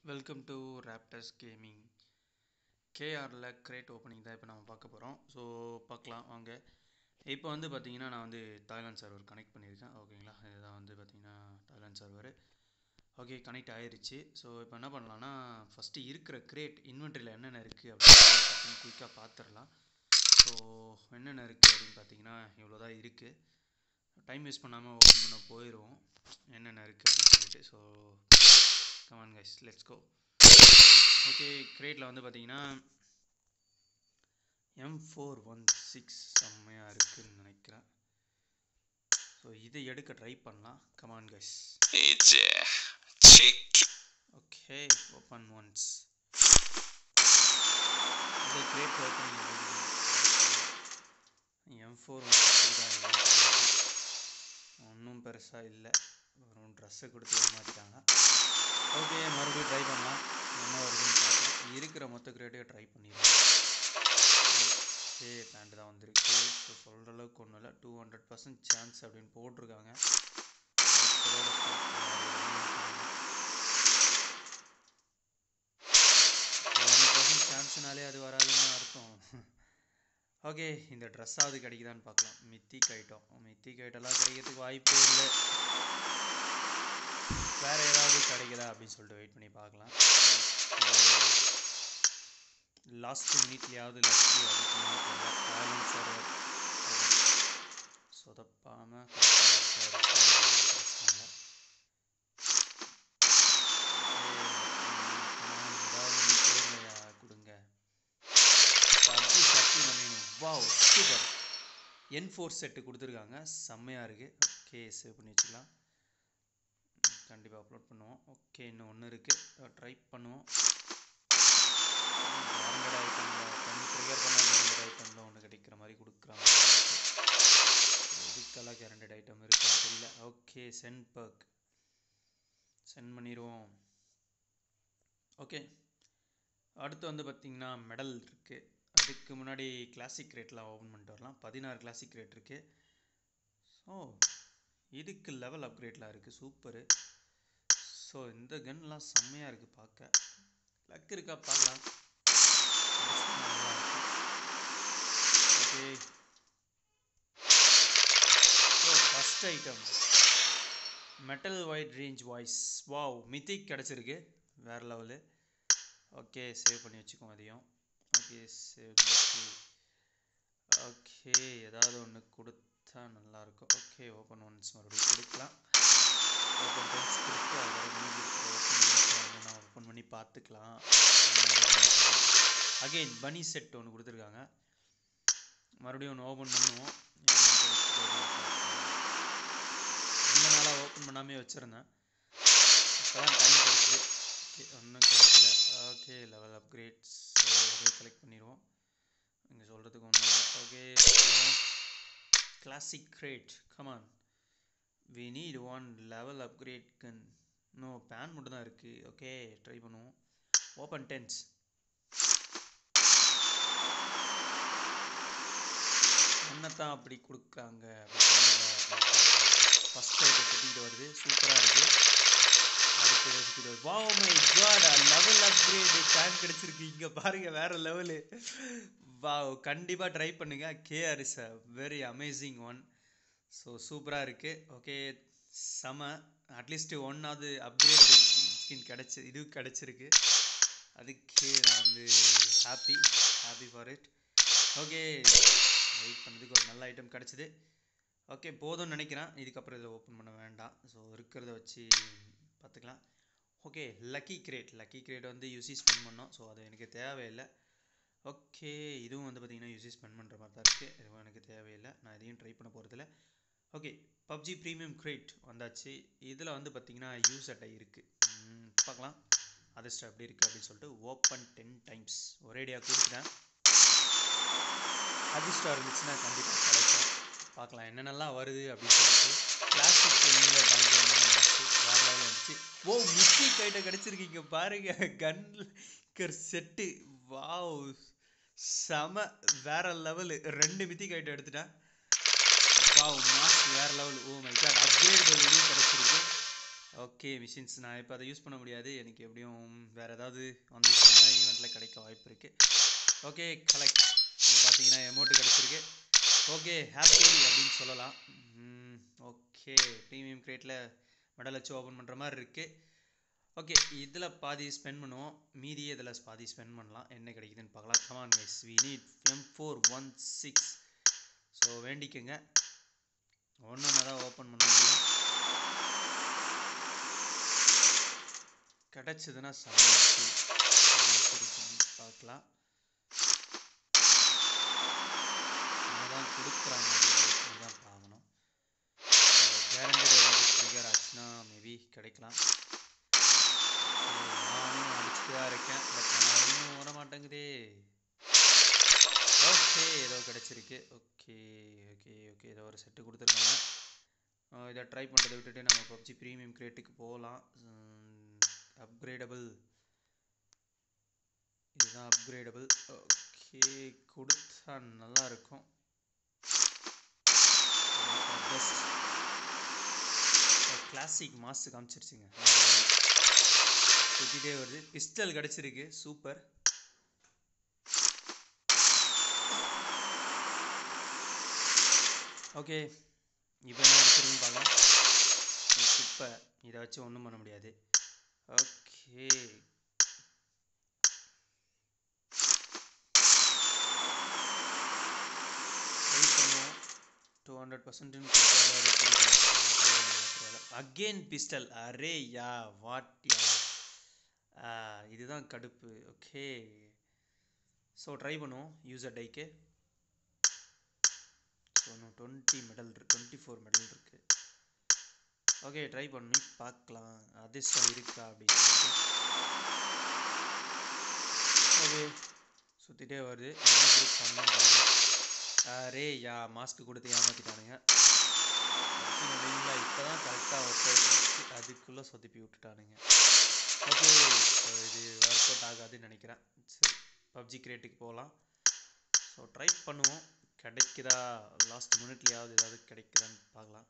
Welcome to raptors gaming கேஆரில் crate opening தான் இப்போ நம்ம பார்க்க போகிறோம் ஸோ பார்க்கலாம் வாங்க இப்போ வந்து பார்த்தீங்கன்னா நான் வந்து தாய்லாந்து சர்வர் கனெக்ட் பண்ணியிருக்கேன் ஓகேங்களா இதுதான் வந்து பார்த்தீங்கன்னா தாய்லாந்து சர்வர் ஓகே கனெக்ட் ஆயிருச்சு ஸோ இப்போ என்ன பண்ணலாம்னா ஃபஸ்ட்டு இருக்கிற கிரேட் இன்வென்ட்ரியில் என்னென்ன இருக்குது அப்படின்னு குயிக்காக பார்த்துடலாம் ஸோ என்னென்ன இருக்குது அப்படின்னு பார்த்தீங்கன்னா இவ்வளோ தான் இருக்குது டைம் வேஸ்ட் பண்ணாமல் ஓப்பன் பண்ண போயிடுவோம் என்னென்ன இருக்குது அப்படின்னு சொல்லிட்டு so come on guys let's go okay கிரேட்டில் வந்து பார்த்தீங்கன்னா எம் ஃபோர் ஒன் சிக்ஸ் செம்மையாக இருக்குதுன்னு நினைக்கிறேன் ஸோ இதை எடுக்க ட்ரை பண்ணலாம் come on guys 이제 치킨 okay open once இந்த crate opening M four one six தான் ஒன்றும் பெருசாக இல்லை வெறும் ட்ரெஸ்ஸை கொடுத்து ஏமாற்றிட்டாங்க ஓகே மறுபடியும் ட்ரை பண்ணலாம் என்ன வருதுன்னு பார்க்கலாம் இருக்கிற மொத்த கிரேட்டையும் ட்ரை பண்ணிடுவோம் ஓகே பேண்ட் தான் வந்திருக்கு ஸோ சொல்கிற அளவுக்கு ஒன்றும் இல்லை டூ ஹண்ட்ரட் பர்சன்ட் சான்ஸ் அப்படின்னு போட்டிருக்காங்க இதோட start பண்ணலாம். பர்சன்ட் சான்ஸ்னாலே அது வராதுன்னு அர்த்தம் ஓகே இந்த ட்ரெஸ்ஸாவது கிடைக்குதான்னு பார்க்கலாம் மித்திக் ஐட்டம் மித்திக் ஐட்டம்லாம் கிடைக்கிறதுக்கு வாய்ப்பே இல்லை வேற ஏதாவது கிடைக்குதா அப்படின்னு சொல்லிட்டு வெயிட் பண்ணி பார்க்கலாம் லாஸ்ட் மினிட்லையாவது லக்கி அதுக்குன்னு தெரியல ஆலன் சர்வர் சொதப்பாமல் பிரச்சனை ஏதாவது ஒன்று தேவையா கொடுங்க பப்ஜி சக்தி பண்ணிடணும் வாவ் சூப்பர் என் ஃபோர் செட்டு கொடுத்துருக்காங்க செம்மையாக இருக்குது ஓகே சேவ் பண்ணி வச்சுக்கலாம் கண்டிப்பாக அப்லோட் பண்ணுவோம் ஓகே இன்னும் ஒன்று இருக்குது ட்ரை பண்ணுவோம் கேரண்டட் ஐட்டமில் கண் ட்ரிகர் பண்ண கேரண்டட் ஐட்டமில் ஒன்று கிடைக்கிற மாதிரி கொடுக்குறாங்க இதுக்கெல்லாம் கேரண்டட் ஐட்டம் இருக்கான்னு தெரியல ஓகே சென்ட் பர்க் சென்ட் பண்ணிடுவோம் ஓகே அடுத்து வந்து பார்த்திங்கன்னா மெடல் இருக்குது அதுக்கு முன்னாடி கிளாசிக் ரேட்லாம் ஓப்பன் பண்ணிட்டு வரலாம் பதினாறு கிளாசிக் ரேட் இருக்குது ஸோ இதுக்கு லெவல் அப்கிரேட்லாம் இருக்குது சூப்பரு ஸோ இந்த கன்லாம் செம்மையாக இருக்குது பார்க்க லக் இருக்கா பார்க்கலாம் okay so first item metal white range voice wow mythic கிடச்சிருக்கு வேறு லெவலு ஓகே சேவ் பண்ணி வச்சுக்கோம் அதையும் ஓகே சேவ் ஓகே ஏதாவது ஒன்று கொடுத்தா நல்லாயிருக்கும் ஓகே ஓப்பன் ஒன்ஸ் மறுபடியும் கொடுக்கலாம் ஓப்பன் டென்ஸ் கொடுத்து அதோட மீதி இருக்கிற ஓப்பன் நான் ஓப்பன் பண்ணி பார்த்துக்கலாம் அகெயின் பனி செட் ஒன்று கொடுத்துருக்காங்க மறுபடியும் ஒன்று ஓப்பன் பண்ணுவோம் ரொம்ப நாளாக ஓப்பன் பண்ணாமே வச்சுருந்தேன் இப்போ தான் டைம் கிடச்சிது ஓகே ஒன்றும் கிடைக்கல ஓகே லெவல் அப்கிரேட்ஸ் ஒரே கலெக்ட் பண்ணிடுவோம் இங்கே சொல்கிறதுக்கு ஒன்றும் இல்லை okay classic crate come on we need one level upgrade gun no pan மட்டும் தான் இருக்குது ஓகே ட்ரை பண்ணுவோம் ஓப்பன் டென்ஸ் என்னத்தான் அப்படி கொடுக்குறாங்க ஃபஸ்ட் ஐட்டம் சுற்றிக்கிட்டு வருது சூப்பராக இருக்குது அடுத்து சுற்றிட்டு வருது வா my god level upgrade pan கிடச்சிருக்கு இங்கே பாருங்கள் வேறு லெவலு வா கண்டிப்பாக ட்ரை பண்ணுங்கள் KR is a very amazing one so சூப்பராக இருக்குது ஓகே செம அட்லீஸ்ட் ஒன்னாவது அப்கிரேட் ஸ்கின் கிடச்சி இது கிடச்சிருக்கு அதுக்கு நான் வந்து happy happy for it okay wait பண்ணதுக்கு ஒரு நல்ல ஐட்டம் கிடச்சிது ஓகே போதும்னு நினைக்கிறேன் இதுக்கப்புறம் இதில் ஓப்பன் பண்ண வேண்டாம் ஸோ இருக்கிறத வச்சு பார்த்துக்கலாம் okay lucky crate lucky crate வந்து யூசி ஸ்பெண்ட் பண்ணோம் ஸோ அது எனக்கு தேவையில்லை ஓகே இதுவும் வந்து பார்த்திங்கன்னா யூசி ஸ்பெண்ட் பண்ணுற மாதிரி தான் இருக்குது இதுவும் எனக்கு தேவையில்லை நான் இதையும் ட்ரை பண்ண போகிறதில்ல ஓகே பப்ஜி ப்ரீமியம் கிரேட் வந்தாச்சு இதில் வந்து பார்த்திங்கன்னா யூஸ் அட்டை இருக்குது பார்க்கலாம் அதிர்ஷ்டம் எப்படி இருக்குது அப்படின்னு சொல்லிட்டு ஓப்பன் டென் டைம்ஸ் ஒரேடியாக கொடுத்துட்டேன் அதிர்ஷ்டம் இருந்துச்சுன்னா கண்டிப்பாக கிடைக்கும் பார்க்கலாம் என்னென்னலாம் வருது அப்படின்னு சொல்லிட்டு கிளாசிக் உண்மையில் பயங்கரமான மேட்ச்சு வேறு லெவலில் வந்துச்சு ஓ மிக்கி கைட்ட கிடச்சிருக்கீங்க பாருங்க கன் செட்டு வாவ் செம வேற லெவலு ரெண்டு மித்தி கைட்ட எடுத்துட்டேன் வாவ் மாஸ் வேற level oh my god upgrade இதுவும் கிடச்சிருக்கு ஓகே மிஷின்ஸ் நான் இப்போ அதை யூஸ் பண்ண முடியாது எனக்கு எப்படியும் வேறு ஏதாவது வந்துச்சுன்னா தான் ஈவெண்ட்டில் கிடைக்க வாய்ப்பு இருக்குது ஓகே கலெக்ட் இப்போ பார்த்தீங்கன்னா எமௌண்ட்டு கிடச்சிருக்கு ஓகே ஹாப்பி அப்படின்னு சொல்லலாம் ஓகே ப்ரீமியம் கிரேட்டில் மெடல் வச்சு ஓப்பன் பண்ணுற மாதிரி இருக்குது ஓகே இதில் பாதி ஸ்பெண்ட் பண்ணுவோம் மீதி இதில் பாதி ஸ்பெண்ட் பண்ணலாம் என்ன கிடைக்குதுன்னு பார்க்கலாம் come on guys we need M four one six so வேண்டிக்கங்க ஒன்று ஒன்றா தான் ஓப்பன் பண்ண முடியும் கிடச்சதுன்னா சமைச்சு பார்க்கலாம் என்னதான் கொடுக்குறாங்க தான் பார்க்கணும் கேரண்டட் ஏதாவது ட்ரிகர் ஆச்சுன்னா மேபி கிடைக்கலாம் நானும் அடிச்சுட்டு தான் இருக்கேன் பட் நான் இன்னும் வர மாட்டேங்குதே ஓகே ஏதோ கிடச்சிருக்கு ஓகே ஓகே ஓகே ஏதோ ஒரு செட்டு கொடுத்துருக்காங்க இதை ட்ரை பண்ணுறதை விட்டுட்டு நம்ம பப்ஜி ப்ரீமியம் கிரேட்டுக்கு போகலாம் அப்கிரேடபிள் இதுதான் அப்கிரேடபிள் ஓகே கொடுத்தா நல்லா இருக்கும் பெஸ்ட் கிளாசிக் மாஸ் காமிச்சிருச்சுங்க சுற்றிட்டே வருது பிஸ்டல் கிடச்சிருக்கு சூப்பர் ஓகே இப்போ என்ன அடிச்சிருக்குன்னு பார்க்கலாம் இப்போ இதை வச்சு ஒன்றும் பண்ண முடியாது ஓகே வெயிட் பண்ணுவோம் டூ ஹண்ட்ரட் பர்சன்ட்னு அகெயின் பிஸ்டல் அரே யா வாட் யா இதுதான் கடுப்பு ஓகே ஸோ ட்ரை பண்ணுவோம் யூசர் டைக்கு ஸோ இன்னும் twenty medal twenty four medal இருக்குது ஓகே ட்ரை பண்ணி பார்க்கலாம் அதிர்ஷ்டம் இருக்கா அப்படின்னு ஓகே சுற்றிட்டே வருது என்ன குரூப் பண்ணணும் தெரியல அரே யா மாஸ்க் கொடுத்து ஏமாற்றிட்டானுங்க இல்லைங்களா இப்போ தான் கரெக்டாக ஒர்க் அவுட் அதுக்குள்ளே சொதப்பி விட்டுட்டானுங்க ஓகே ஸோ இது ஒர்க் அவுட் ஆகாதுன்னு நினைக்கிறேன் சரி பப்ஜி கிரேட்டுக்கு போகலாம் ஸோ ட்ரை பண்ணுவோம் கிடைக்குதா லாஸ்ட் மினிட்லையாவது ஏதாவது கிடைக்குதான்னு பார்க்கலாம்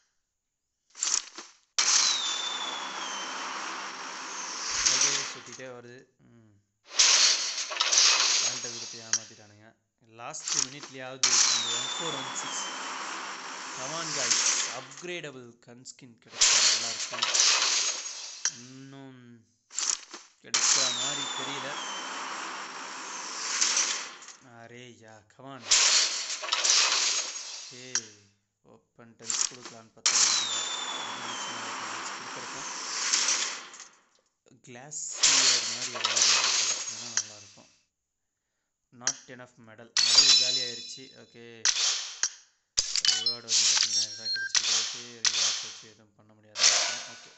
ஓகே சுற்றிட்டே வருது ம் பேண்ட்டை கொடுத்து ஏமாற்றிட்டானுங்க லாஸ்ட் மினிட்லையாவது அந்த M four one six come on guys upgradable gun skin கிடைச்சா நல்லாயிருக்கும் இன்னும் கிடைக்கிற மாதிரி தெரியல அரே யா கமான் ஏ ஓப்பன் டென்ஸ் கொடுக்கலான்னு பார்த்தா கொடுத்துருக்கோம் கிளாஸியர் மாதிரி ஏதாவது கிடச்சதுன்னா நல்லாயிருக்கும் நாட் எனஃப் மெடல் மெடல் காலி ஆயிடுச்சு ஓகே ரிவார்டு வந்து பார்த்தீங்கன்னா இதாக கிடச்சிருக்கு ஓகே ரிவார்ட்ஸ் வச்சு எதுவும் பண்ண முடியாது ஓகே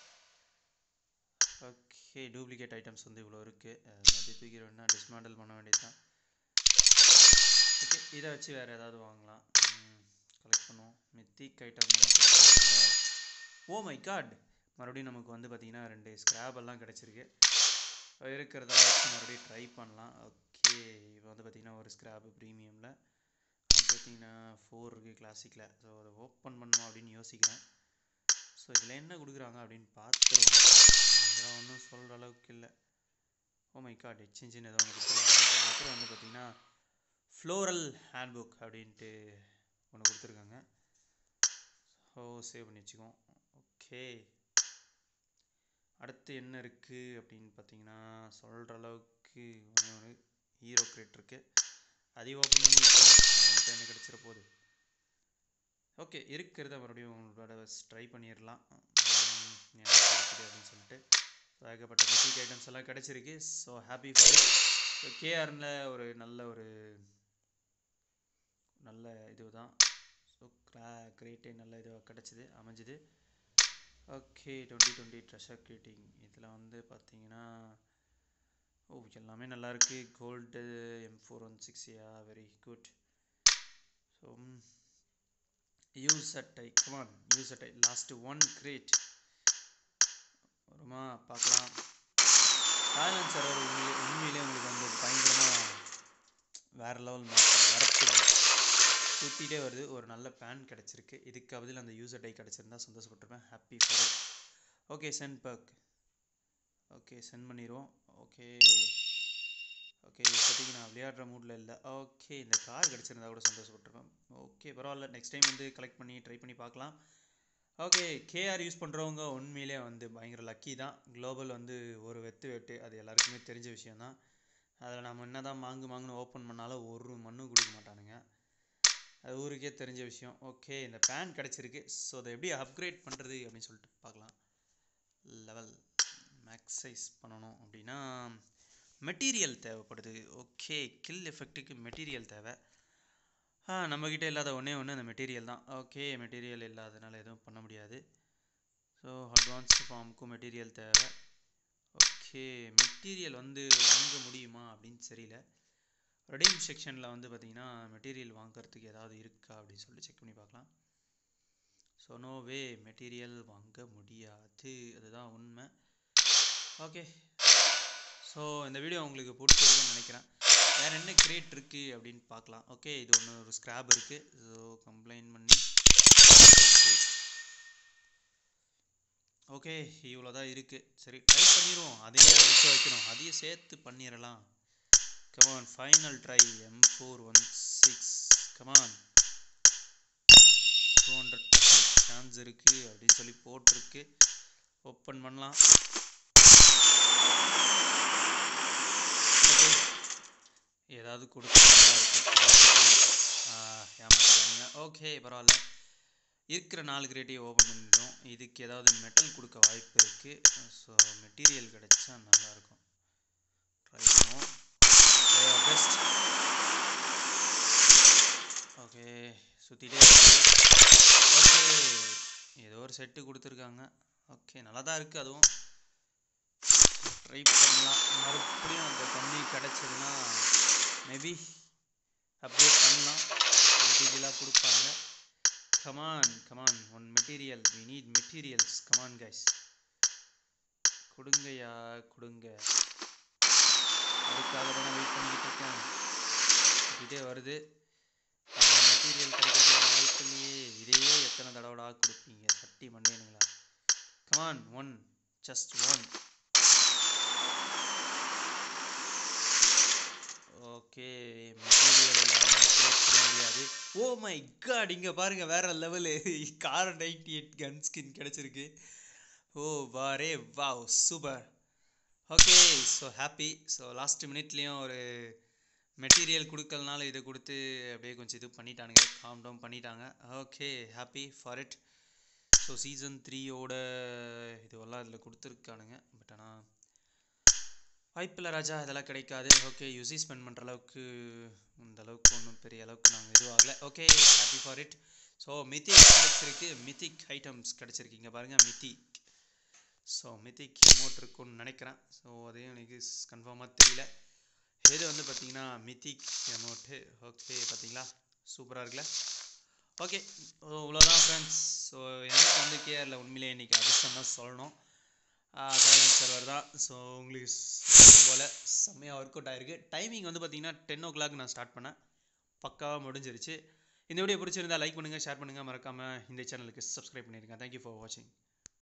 ஓகே டூப்ளிகேட் ஐட்டம்ஸ் வந்து இவ்வளோ இருக்குது எல்லாத்தையும் தூக்கிடுவேன்னா டிஸ்மேண்டல் பண்ண வேண்டியது தான் ஓகே இதை வச்சு வேறு ஏதாவது வாங்கலாம் கலெக்ட் பண்ணுவோம் mythic item oh my god மறுபடியும் நமக்கு வந்து பார்த்திங்கன்னா ரெண்டு ஸ்க்ராப் எல்லாம் கிடச்சிருக்கு இருக்கிறதெல்லாம் வச்சு மறுபடியும் ட்ரை பண்ணலாம் ஓகே இப்போ வந்து பார்த்திங்கன்னா ஒரு ஸ்க்ராப் ப்ரீமியமில் பார்த்தீங்கன்னா ஃபோர் இருக்குது கிளாசிக்கில் ஸோ அதை ஓப்பன் பண்ணுமா அப்படின்னு யோசிக்கிறேன் ஸோ இதில் என்ன கொடுக்குறாங்க அப்படின்னு பார்த்துருவோம் இதெல்லாம் ஒன்றும் சொல்கிற அளவுக்கு இல்லை ஓ மை காட் எக்ஸ்சேஞ்சுன்னு ஏதோ ஒன்று கொடுத்துருவாங்க அப்புறம் வந்து பார்த்திங்கன்னா ஃப்ளோரல் ஹேண்ட்புக் அப்படின்ட்டு ஒன்று கொடுத்துருக்காங்க ஸோ சேவ் பண்ணி வச்சுக்கோம் ஓகே அடுத்து என்ன இருக்குது அப்படின்னு பார்த்தீங்கன்னா சொல்கிற அளவுக்கு ஒன்று ஒன்று ஹீரோ கிரேட் இருக்குது அதையும் ஓப்பன் பண்ணி வைப்போம் அது மட்டும் என்ன கிடச்சிட போகுது ஓகே இருக்கிறத மறுபடியும் உங்களோட ட்ரை பண்ணிடலாம் என்ன கிடைக்குது அப்படின்னு சொல்லிட்டு ஸோ ஏகப்பட்ட மியூசிக் ஐட்டம்ஸ் எல்லாம் கிடச்சிருக்கு so happy for it so கேஆர்னில் ஒரு நல்ல ஒரு நல்ல இது தான் ஸோ கிரா கிரேட்டே நல்ல இதுவாக கிடச்சிது அமைஞ்சுது ஓகே டுவெண்ட்டி டுவெண்ட்டி ட்ரெஷர் கிரேட்டிங் இதில் வந்து பார்த்தீங்கன்னா ஓ எல்லாமே நல்லா இருக்கு gold M four one six yeah very good so use அட்டை கமான் யூஸ் அட்டை லாஸ்ட்டு ஒன் கிரேட் வருமா பார்க்கலாம் தாய்லாந்து சர்வர் உண்மையிலே உண்மையிலே உங்களுக்கு வந்து பயங்கரமாக வேறு லெவல் மேட்ச் வரத்துது சுற்றிட்டே வருது ஒரு நல்ல பேன் கிடச்சிருக்கு இதுக்கு பதில் அந்த யூசர் டை கிடச்சிருந்தா சந்தோஷப்பட்டிருப்பேன் happy for it okay send பர்க் ஓகே சென்ட் பண்ணிடுவோம் ஓகே ஓகே இப்போதைக்கு நான் விளையாடுற மூடில் இல்லை ஓகே இந்த கார் கிடச்சிருந்தா கூட சந்தோஷப்பட்டிருப்பேன் ஓகே பரவாயில்ல நெக்ஸ்ட் டைம் வந்து கலெக்ட் பண்ணி ட்ரை பண்ணி பார்க்கலாம் ஓகே கேஆர் யூஸ் பண்ணுறவங்க உண்மையிலே வந்து பயங்கர லக்கி தான் குளோபல் வந்து ஒரு வெத்து வெட்டு அது எல்லாருக்குமே தெரிஞ்ச விஷயந்தான் அதில் நம்ம என்ன தான் மாங்கு மாங்குன்னு ஓப்பன் பண்ணாலும் ஒரு மண்ணும் கொடுக்க மாட்டானுங்க அது ஊருக்கே தெரிஞ்ச விஷயம் ஓகே இந்த பேன் கிடச்சிருக்கு ஸோ அதை எப்படி அப்கிரேட் பண்ணுறது அப்படின்னு சொல்லிட்டு பார்க்கலாம் லெவல் மேக்ஸைஸ் பண்ணணும் அப்படின்னா மெட்டீரியல் தேவைப்படுது ஓகே கில் எஃபெக்ட்டுக்கு மெட்டீரியல் தேவை ஆ நம்மக்கிட்ட இல்லாத ஒன்றே ஒன்று அந்த மெட்டீரியல் தான் ஓகே மெட்டீரியல் இல்லாதனால எதுவும் பண்ண முடியாது ஸோ அட்வான்ஸ்டு ஃபார்முக்கும் மெட்டீரியல் தேவை ஓகே மெட்டீரியல் வந்து வாங்க முடியுமா அப்படின்னு தெரியல ரெடீம் செக்ஷனில் வந்து பார்த்திங்கன்னா மெட்டீரியல் வாங்குறதுக்கு ஏதாவது இருக்கா அப்படின்னு சொல்லி செக் பண்ணி பார்க்கலாம் ஸோ நோ வே மெட்டீரியல் வாங்க முடியாது அதுதான் உண்மை ஓகே ஸோ இந்த வீடியோ உங்களுக்கு பிடிச்சிருக்குன்னு நினைக்கிறேன் வேறு என்ன கிரேட் இருக்குது அப்படின்னு பார்க்கலாம் ஓகே இது ஒன்று ஒரு ஸ்க்ராப் இருக்குது ஸோ கம்ப்ளைண்ட் பண்ணி ஓகே இவ்வளோ தான் இருக்குது சரி ட்ரை பண்ணிடுவோம் அதையும் வச்சு வைக்கணும் அதையும் சேர்த்து பண்ணிடலாம் come on final try M four one six come on two hundred percent chance இருக்குது அப்படின்னு சொல்லி போட்டிருக்கு ஓப்பன் பண்ணலாம் ஓகே ஏதாவது கொடுத்தா நல்லா இருக்கும் ஏமாத்திட்டாங்க ஓகே பரவாயில்ல இருக்கிற நாலு கிரேட்டையும் ஓப்பன் பண்ணிட்டோம் இதுக்கு ஏதாவது மெட்டல் கொடுக்க வாய்ப்பு இருக்குது ஸோ மெட்டீரியல் கிடைச்சா நல்லாயிருக்கும் ட்ரை பண்ணுவோம் பெஸ்ட் ஓகே சுற்றிட்டே ஓகே ஏதோ ஒரு செட்டு கொடுத்துருக்காங்க ஓகே நல்லா தான் இருக்குது அதுவும் ட்ரை பண்ணலாம் மறுபடியும் அந்த கம்மி கிடச்சதுன்னா மேபி அப்டேட் பண்ணலாம் மெட்டீரியலாக கொடுப்பாங்க come on come on one material we need materials come on guys கொடுங்கய்யா கொடுங்க அதுக்காக தான் நான் வெயிட் பண்ணிக்கிட்டு இருக்கேன் இதே வருது மெட்டீரியல் கிடைக்கிறதுக்கு வாய்ப்பு இல்லையே இதையே எத்தனை தடவைடா கொடுப்பீங்க தட்டி மண்டேனுங்களா come on one just one okay material இல்லாமல் அப்கிரேட் பண்ண முடியாது ஓ மை காட் இங்கே பாருங்கள் வேற level Kar ninety eight gun skin கிடச்சிருக்கு ஓ வாரே wow super okay so happy so last மினிட்லேயும் ஒரு மெட்டீரியல் கொடுக்கலனால இதை கொடுத்து அப்படியே கொஞ்சம் இது பண்ணிட்டானுங்க காம் டவுன் பண்ணிட்டாங்க okay happy for it so season த்ரீயோட இதுவெல்லாம் இதில் கொடுத்துருக்கானுங்க பட் ஆனால் வாய்ப்பில்லை ராஜா இதெல்லாம் கிடைக்காது ஓகே யூசி ஸ்பெண்ட் பண்ணுற அளவுக்கு இந்த அளவுக்கு ஒன்றும் பெரிய அளவுக்கு நாங்கள் இதுவாகலை okay happy for it so mythic கிடச்சிருக்கு மித்திக் ஐட்டம்ஸ் கிடச்சிருக்கு இங்கே பாருங்கள் மித்திக் ஸோ மித்திக் எமௌண்ட் இருக்கும்னு நினைக்கிறேன் ஸோ அதையும் எனக்கு கன்ஃபார்மாக தெரியல இது வந்து பார்த்தீங்கன்னா மித்திக் எமௌண்ட்டு ஓகே பார்த்தீங்களா சூப்பராக இருக்குல்ல ஓகே இவ்வளோதான் ஃப்ரெண்ட்ஸ் ஸோ எனக்கு வந்து கேஆரில் உண்மையிலே இன்றைக்கி அதிர்ஷ்டம் தான் சொல்லணும் சைலண்ட் சர்வர் தான் ஸோ உங்களுக்கு போல் செம்மையாக ஒர்க் அவுட் ஆயிருக்கு டைமிங் வந்து பார்த்தீங்கன்னா டென் ஓ கிளாக் நான் ஸ்டார்ட் பண்ணேன் பக்காவாக முடிஞ்சிருச்சு இந்த வீடியோ பிடிச்சிருந்தா லைக் பண்ணுங்கள் ஷேர் பண்ணுங்கள் மறக்காமல் இந்த சேனலுக்கு சப்ஸ்கிரைப் பண்ணிடுங்க தேங்க்யூ ஃபார் வாட்சிங்